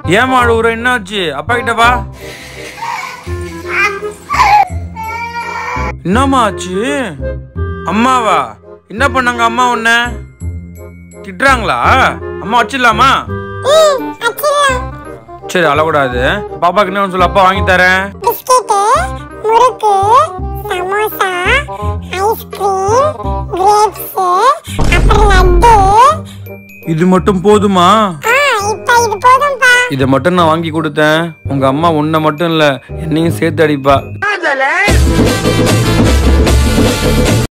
ஏமா அழுவுற என்னாச்சு அப்பா கிட்ட வா என்னம்மா ஆச்சு அம்மாவா என்ன பண்ணாங்க அம்மா உன்ன திட்டுறாங்களா அம்மா வச்சிடலாமா ம் அச்சிடலாம் சரி அழக்கூடாது பாப்பாக்கு என்ன சொல்லு அப்பா வாங்கி தரேன் பிஸ்கெட்டு முறுக்கு சமோசா ஐஸ்கிரீம் கிரேப்ஸ் அப்புறம் லட்டு இது மட்டும் போதுமா ஆ இப்போ இது போதும்பா இதை மட்டும் நான் வாங்கி கொடுத்தேன் உங்க அம்மா உன்னை மட்டும் இல்ல என்னையும் சேர்த்து அடிப்பா